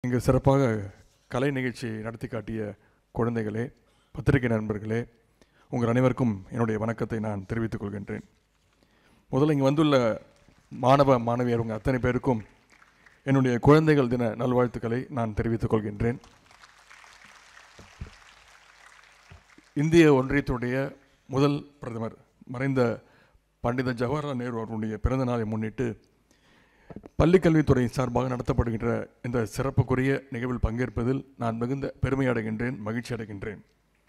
இங்கு சிறப்பாக கலை நிகழ்ச்சி நடத்தி காட்டிய குழந்தைகளே பத்திரிகை நண்பர்களே உங்கள் அனைவருக்கும் என்னுடைய வணக்கத்தை நான் தெரிவித்துக் கொள்கின்றேன் முதல்ல இங்கே வந்துள்ள மாணவ மாணவியர் உங்கள் அத்தனை பேருக்கும் என்னுடைய குழந்தைகள் தின நல்வாழ்த்துக்களை நான் தெரிவித்துக் கொள்கின்றேன் இந்திய ஒன்றியத்துடைய முதல் பிரதமர் மறைந்த பண்டித ஜவஹர்லால் நேரு அவர்களுடைய பிறந்த நாளை முன்னிட்டு பள்ளிக்கல்வித்துறை சார்பாக நடத்தப்படுகின்ற இந்த சிறப்புக்குரிய நிகழ்வில் பங்கேற்பதில் நான் மிகுந்த பெருமை அடைகின்றேன் மகிழ்ச்சி அடைகின்றேன்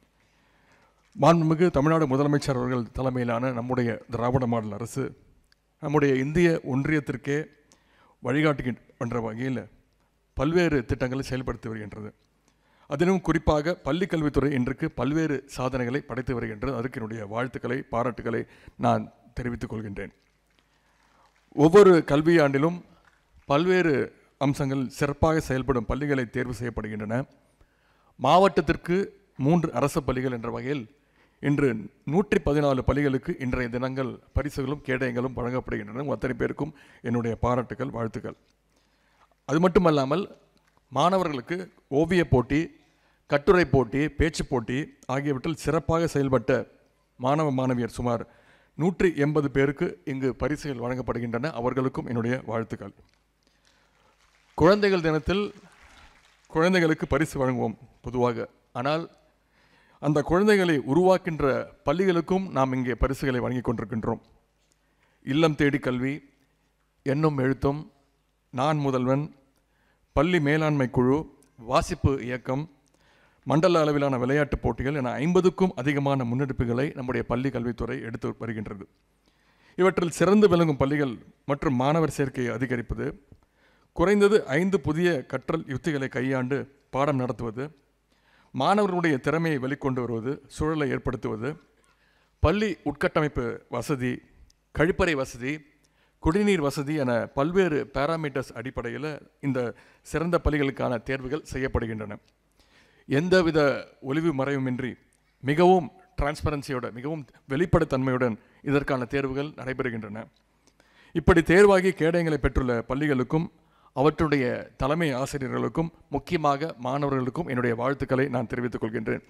மாண்புமிகு தமிழ்நாடு முதலமைச்சர் அவர்கள் தலைமையிலான நம்முடைய திராவிட மாடல் அரசு நம்முடைய இந்திய ஒன்றியத்திற்கே வழிகாட்டுகின்ற வகையில் பல்வேறு திட்டங்களை செயல்படுத்தி வருகின்றது அதிலும் குறிப்பாக பள்ளிக் கல்வித்துறை இன்றைக்கு பல்வேறு சாதனைகளை படைத்து வருகின்றது அதற்கு என்னுடைய வாழ்த்துக்களை பாராட்டுக்களை நான் தெரிவித்துக் கொள்கின்றேன் ஒவ்வொரு கல்வியாண்டிலும் பல்வேறு அம்சங்கள் சிறப்பாக செயல்படும் பள்ளிகளை தேர்வு செய்யப்படுகின்றன மாவட்டத்திற்கு மூன்று அரசு பள்ளிகள் என்ற வகையில் இன்று நூற்றி பதினாலு பள்ளிகளுக்கு இன்றைய தினங்கள் பரிசுகளும் கேடயங்களும் வழங்கப்படுகின்றன உங்கள் அத்தனை பேருக்கும் என்னுடைய பாராட்டுகள் வாழ்த்துக்கள் அது மட்டுமல்லாமல் மாணவர்களுக்கு ஓவியப் போட்டி கட்டுரை போட்டி பேச்சு போட்டி ஆகியவற்றில் சிறப்பாக செயல்பட்ட மாணவ மாணவியர் சுமார் நூற்றி எண்பது பேருக்கு இங்கு பரிசுகள் வழங்கப்படுகின்றன அவர்களுக்கும் என்னுடைய வாழ்த்துக்கள் குழந்தைகள் தினத்தில் குழந்தைகளுக்கு பரிசு வழங்குவோம் பொதுவாக ஆனால் அந்த குழந்தைகளை உருவாக்கின்ற பள்ளிகளுக்கும் நாம் இங்கே பரிசுகளை வழங்கி கொண்டிருக்கின்றோம் இல்லம் தேடி கல்வி எண்ணும் எழுத்தும் நான் முதல்வன் பள்ளி மேலாண்மை குழு வாசிப்பு இயக்கம் மண்டல அளவிலான விளையாட்டுப் போட்டிகள் என ஐம்பதுக்கும் அதிகமான முன்னெடுப்புகளை நம்முடைய பள்ளி கல்வித்துறை எடுத்து வருகின்றது இவற்றில் சிறந்து விளங்கும் பள்ளிகள் மற்றும் மாணவர் சேர்க்கையை அதிகரிப்பது குறைந்தது ஐந்து புதிய கற்றல் யுத்திகளை கையாண்டு பாடம் நடத்துவது மாணவர்களுடைய திறமையை வெளிக்கொண்டு வருவது சூழலை ஏற்படுத்துவது பள்ளி உட்கட்டமைப்பு வசதி கழிப்பறை வசதி குடிநீர் வசதி என பல்வேறு பேராமீட்டர்ஸ் அடிப்படையில் இந்த சிறந்த பள்ளிகளுக்கான தேர்வுகள் செய்யப்படுகின்றன எந்தவித ஒளிவு மறைவுமின்றி மிகவும் டிரான்ஸ்பரன்சியோட மிகவும் வெளிப்படைத்தன்மையுடன் இதற்கான தேர்வுகள் நடைபெறுகின்றன இப்படி தேர்வாகி கேடயங்களை பெற்றுள்ள பள்ளிகளுக்கும் அவற்றுடைய தலைமை ஆசிரியர்களுக்கும் முக்கியமாக மாணவர்களுக்கும் என்னுடைய வாழ்த்துக்களை நான் தெரிவித்துக் கொள்கின்றேன்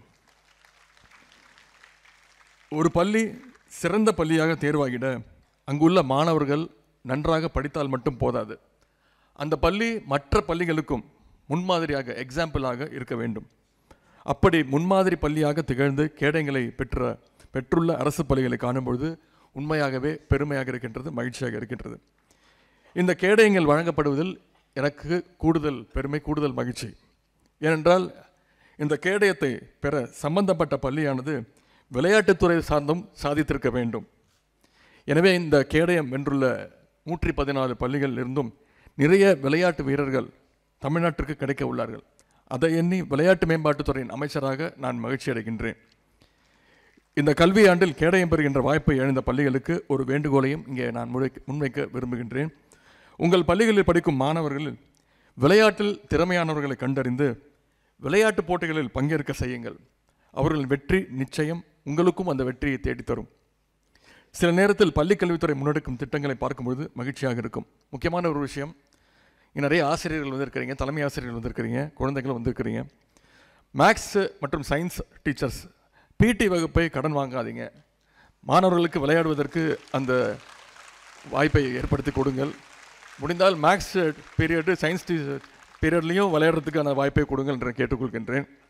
ஒரு பள்ளி சிறந்த பள்ளியாக தேர்வாகிட அங்குள்ள மாணவர்கள் நன்றாக படித்தால் மட்டும் போதாது அந்த பள்ளி மற்ற பள்ளிகளுக்கும் முன்மாதிரியாக எக்ஸாம்பிளாக இருக்க வேண்டும் அப்படி முன்மாதிரி பள்ளியாக திகழ்ந்து கேடயங்களை பெற்ற பெற்றுள்ள அரசு பள்ளிகளை காணும்பொழுது உண்மையாகவே பெருமையாக இருக்கின்றது மகிழ்ச்சியாக இருக்கின்றது இந்த கேடயங்கள் வழங்கப்படுவதில் எனக்கு கூடுதல் பெருமை கூடுதல் மகிழ்ச்சி ஏனென்றால் இந்த கேடயத்தை பெற சம்பந்தப்பட்ட பள்ளியானது விளையாட்டுத்துறை சார்ந்தும் சாதித்திருக்க வேண்டும் எனவே இந்த கேடயம் வென்றுள்ள நூற்றி பதினாலு பள்ளிகள் இருந்தும் நிறைய விளையாட்டு வீரர்கள் தமிழ்நாட்டிற்கு கிடைக்க உள்ளார்கள் அதை எண்ணி விளையாட்டு மேம்பாட்டுத்துறையின் அமைச்சராக நான் மகிழ்ச்சி அடைகின்றேன் இந்த கல்வி ஆண்டில் கேடயம் பெறுகின்ற வாய்ப்பை இழந்த பள்ளிகளுக்கு ஒரு வேண்டுகோளையும் இங்கே நான் முறை முன்வைக்க விரும்புகின்றேன் உங்கள் பள்ளிகளில் படிக்கும் மாணவர்கள் விளையாட்டில் திறமையானவர்களை கண்டறிந்து விளையாட்டுப் போட்டிகளில் பங்கேற்க செய்யுங்கள் அவர்கள் வெற்றி நிச்சயம் உங்களுக்கும் அந்த வெற்றியை தேடித்தரும் சில நேரத்தில் பள்ளி கல்வித்துறை முன்னெடுக்கும் திட்டங்களை பார்க்கும்பொழுது மகிழ்ச்சியாக இருக்கும் முக்கியமான ஒரு விஷயம் இங்கே நிறைய ஆசிரியர்கள் வந்திருக்கிறீங்க தலைமை ஆசிரியர்கள் வந்திருக்கிறீங்க குழந்தைகளும் வந்திருக்கிறீங்க மேக்ஸ் மற்றும் சயின்ஸ் டீச்சர்ஸ் பிடி வகுப்பை கடன் வாங்காதீங்க மாணவர்களுக்கு விளையாடுவதற்கு அந்த வாய்ப்பை ஏற்படுத்தி கொடுங்கள் முடிந்தால் மேக்ஸ் பீரியடு சயின்ஸ் டீச்சர் பீரியட்லேயும் விளையாடுறதுக்கான வாய்ப்பை கொடுங்கள் என்று கேட்டுக்கொள்கின்றேன்